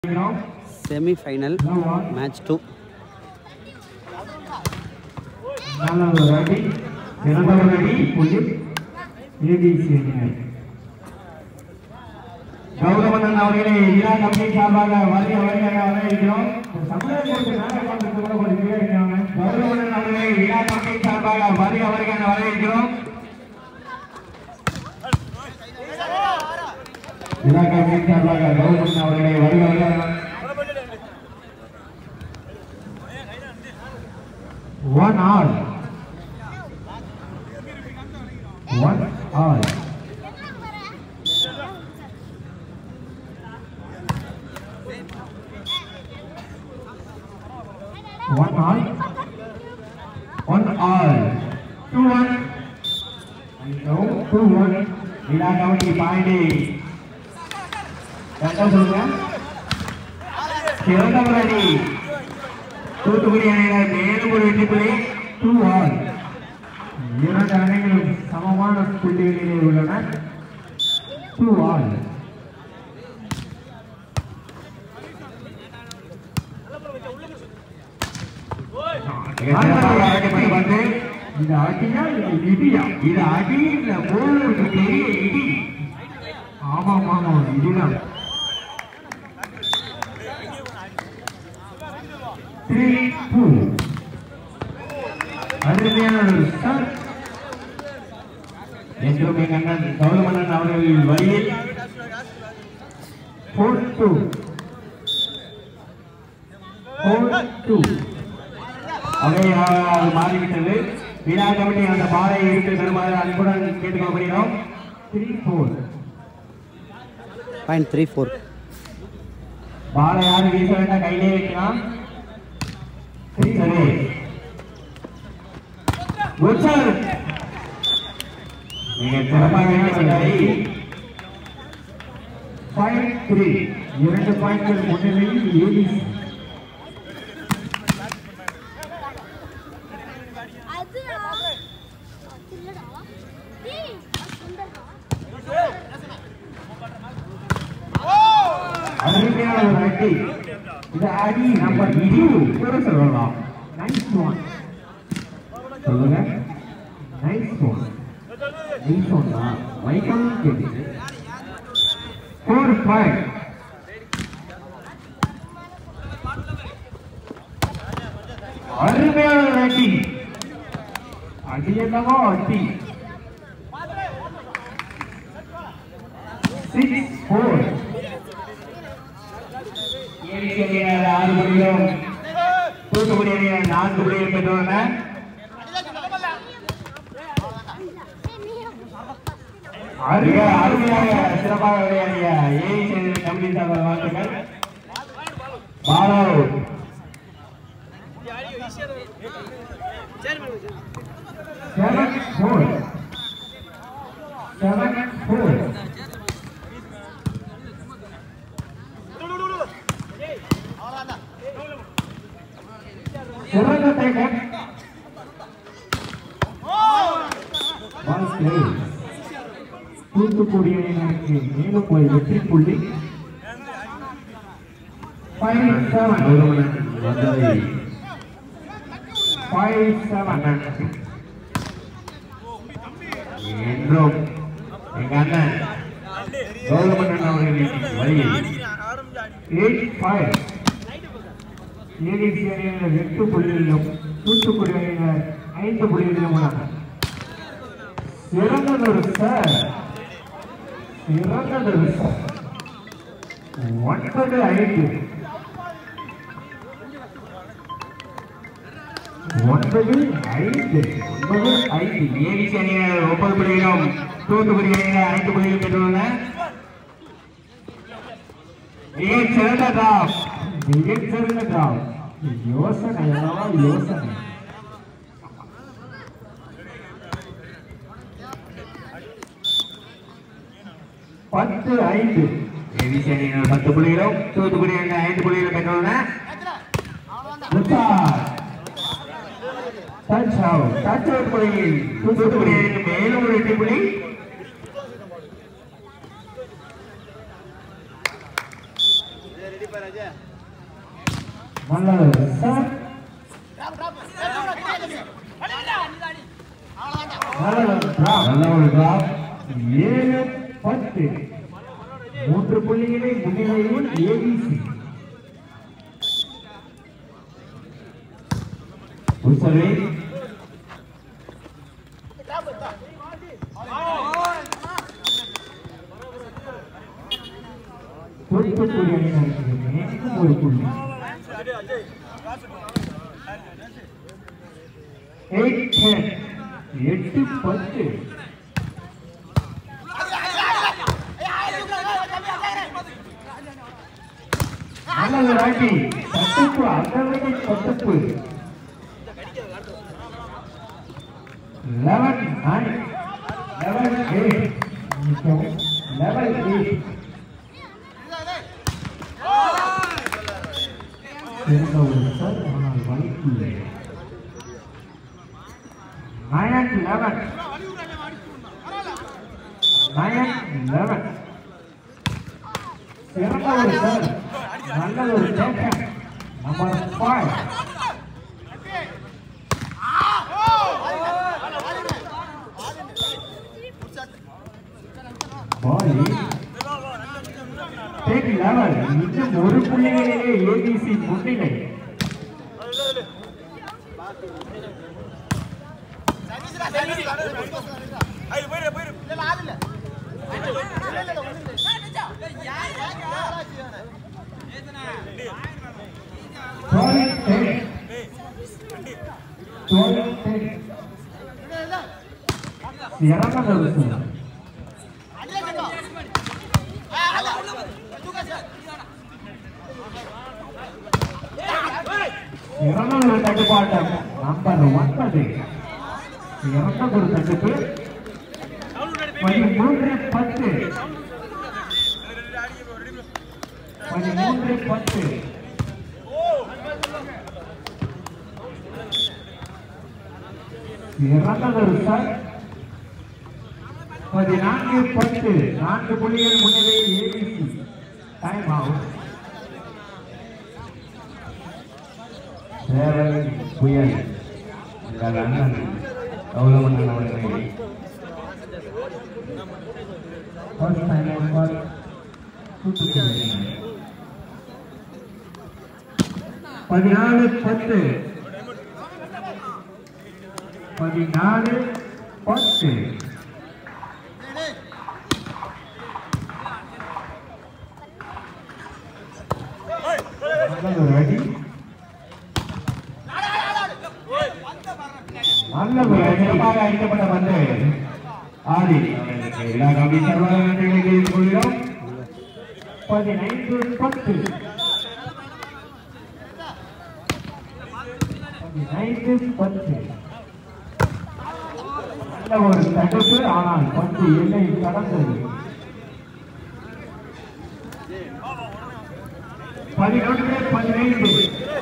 Semi-final match two நாலாவது அடி இரண்டாவது அடி புள்ளி ஏடிசி அணியினர் கௌரவன் அவர்களை இந்தியா கம்பெனி சார்பாக வருக வருக வரவேற்கிறோம் தமிழகத்திற்கு மேலே கொண்டு கூட கொஞ்சம் பேர் இருக்காங்க. கௌரவன் அவர்களை இந்தியா கம்பெனி சார்பாக வருக வருக என வரவேற்கிறோம் இந்தியா கம்பெனி சார்பாக கௌரவன் அவர்களை வருக வருக One all. One all. One all. One all. Two one. No, two one. விழா கமிட்டி பாயிண்டி கரெக்டா சொல்லுங்க சிறந்தவர் அணி தூத்துக்குடி அணியினர் மேலும் ஒரு வெற்றி புள்ளி டூ ஆல் இரண்டு அணிகளும் சமமான புள்ளிகளிலே உள்ளன டூ ஆல் வந்து இது அடியா இது இடியா இது அடி இல்ல போலுக்கு பெரிய இடி ஆமாம் ஆமாம் இதுதான் த்ரீ டூ அருமையான ஒரு ஸ்டார் என்றும் எங்கள் அண்ணன் கௌரவண்ணன் அவர்கள் வழியில் ஃபோர் டூ ஃபோர் டூ அவையாக அது மாறிவிட்டது விழா கமிட்டி அந்த பாலை எடுத்து தருமாறு அன்புடன் கேட்டுக்கொள்ளப்படுகிறோம் three four point three four பாலை யாரும் வீச வேண்டாம் கையிலே வைக்கலாம் சரி உற்சார் நீங்க சிறப்பாக வேண்டியதை பாயிண்ட் த்ரீ இரண்டு பாயிண்ட்கள் முன்னிலையில் ஏடிசி அதுடா அது இல்லடா டேய் அது சுந்தர்டா அருமையான ஒரு அடி இது அடி நம்பர் இரு கூட சொல்லலாம் நைஸ் ஒன் சொல்லுங்க நைஸ் ஒன் நைஸ் ஒன் தான் வைக்கம் கேட்டீங்க ஃபோர் ஃபைவ் அருமையான ஒரு அடி அடி என்னவோ அடி சிக்ஸ் ஃபோர் ஏரிசி அணியினர் ஆறு புள்ளிகளும் தூத்துக்குடி அணியினர் நான்கு புள்ளிகள் பெற்றுள்ளனர் அருக அருமையாக சிறப்பாக விளையாடிய ஏரிசி அணியினர் கமிட்டி சார்பாக வாழ்த்துக்கள் பாலோ செவன் ஃபோர் செவன் ஃபோர் சிறந்த டைகர் தூத்துக்குடி அணியினருக்கு மேலும் ஒரு வெற்றி புள்ளி ஃபைவ் செவன் ஃபைவ் செவன் என்றும் எங்க அண்ணன் கௌரவன் அவர்களின் வழியில் எயிட் ஃபைவ் ஏடிசி அணியினர் எட்டு புள்ளிகளிலும் தூத்துக்குடி அணியினர் ஐந்து புள்ளிகளிலும் உள்ளனர் சிறந்ததொரு சார் சிறந்ததொரு சார் ஒன்பது ஐந்து ஒன்பது ஐந்து ஒன்பது ஐந்து ஏடிசி அணியினர் ஒன்பது புள்ளிகளும் தூத்துக்குடி அணியினர் ஐந்து புள்ளிகளும் பெற்றுள்ளனர் மிகச் சிறந்த டிராப் மிகச் சிறந்த டிராப் யோசனை எல்லாம் யோசனை பத்து ஐந்து ஏடிசி அணியினர் பத்து புள்ளிகளும் தூத்துக்குடி அணியினர் ஐந்து புள்ளிகளும் பெற்றுள்ளனர் டச் அவுட் டச் அவுட் புள்ளியில் தூத்துக்குடி அணிக்கு மேலும் ஒரு எட்டு புள்ளி ரெடி பாராஜா நல்லது சார் நல்லது drop. நல்ல ஒரு drop. ஏழு பத்து மூன்று புள்ளிகளை முன்னிலையில் ஏபிசி உச்சரை தூத்துக்குடி அணியினருக்கு மீண்டும் ஒரு புள்ளி Eight, ten. எட்டு பத்து நல்லது ராட்டி தட்டுப்பு அகவகை தட்டுப்பு eleven nine eleven eight eleven eight சிறந்த ஒரு சார் ஆனால் வலிக்குள்ளே நயன் லெவன் நயன் லெவன் சிறந்த ஒரு சார் நல்ல ஒரு டேக்கன் நம்பர் ஃபைவ் பாய் டேக் லெவல் இன்னும் ஒரு புள்ளிகளிலே ஏபிசி முன்னிலை Twelve ten. Twelve ten. இறங்காத சார் இறங்காத ஒரு தட்டுப்பாட்டம் நம்பர் ஒன்பது இறங்க ஒரு தட்டுப்பு பதிமூன்று பத்து பதிமூன்று பத்து இறந்தது சார் பதினான்கு பத்து நான்கு புள்ளிகள் முன்னிலையில் ஏபிசி டைம் ஆகும் சேவை புயல் எங்கள் அண்ணன் கௌரவண்ணன் அவர்களை ஃபர்ஸ்ட் டைம் நம்பர் தூத்துக்குடி பதினாலு பத்து பதினாலு பத்து நல்ல ஒரு அடி நல்ல ஒரு சிறப்பாக அடிக்கப்பட்ட பந்து ஆடி அவர்களுக்கு எல்லா கம்பி சர்வதேசங்களை கொள்கிறோம் பதினைந்து பத்து பதினைந்து பத்து நல்ல ஒரு தடுப்பு ஆனால் பந்து எல்லை கடந்தது பதினொன்று பதினைந்து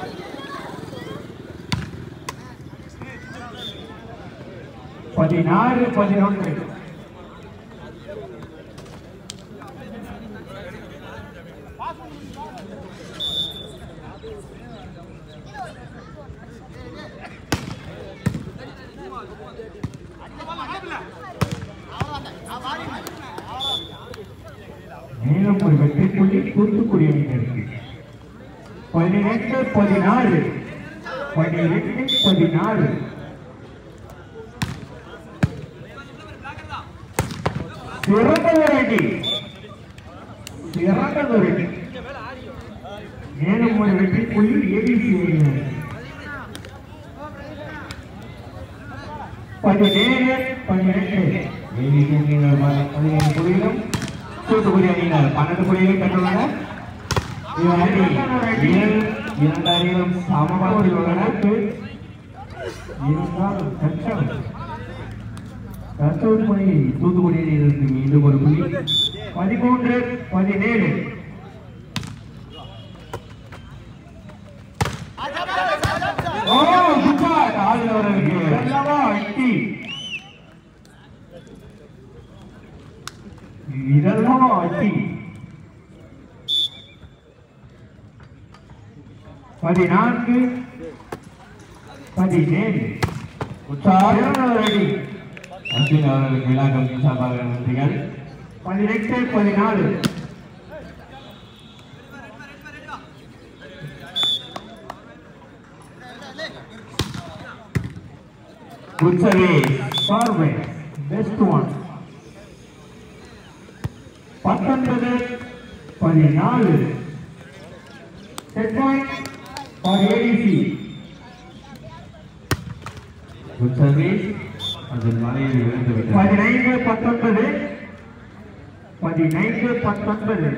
பதினாறு பதினொன்று மேலும் ஒரு வெற்றி புள்ளி தூத்துக்குடி அணியினருக்கு பதினெட்டு பதினாறு பதினெட்டு பதினாறு சிறந்த ஒரு அடி சிறந்த ஒரு அடி மேலும் ஒரு வெற்றி புள்ளி ஏபிசி அணியினர் பதினேழு பதினெட்டு ஏபிசி அணியினர் பதினேழு புள்ளிகளும் தூத்துக்குடி அணியினர் பன்னெண்டு புள்ளிகளை பெற்றுள்ளனர் இவர் அணி ஏழு இரண்டு அணிகளும் சமபலத்தில் உள்ளனர் இருந்தாலும் கஷ்டம் தற்போது மணி தூத்துக்குடி அணியிலிருந்து மீண்டும் ஒரு புள்ளி பதிமூன்று பதினேழு ஓ சூப்பர் ஆளுநருக்கு இதெல்லாமா அட்டி இதெல்லாம் அட்டி பதினான்கு பதினேழு உற்சாகம் ரெடி அர்ஜுன் அவர்களுக்கு விழா கமிட்டி சார்பாக நன்றிகள் பதினெட்டு பதினாலு Good service, forward, best one. பத்தொன்பது பதினாலு set point for ADC good service அதில் மலையில் விழுந்து விட்டது பதினைந்து பத்தொன்பது பதினைந்து பத்தொன்பது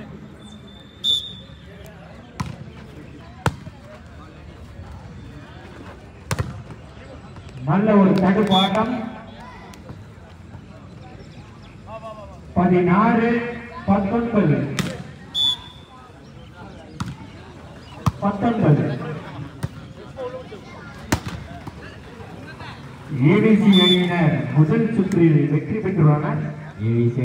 நல்ல ஒரு தடுப்பாட்டம் பதினாறு பத்தொன்பது பத்தொன்பது ஏபிசி அணியினர் முதல் சுற்றில் வெற்றி பெற்றுள்ளனர் ஏவிசி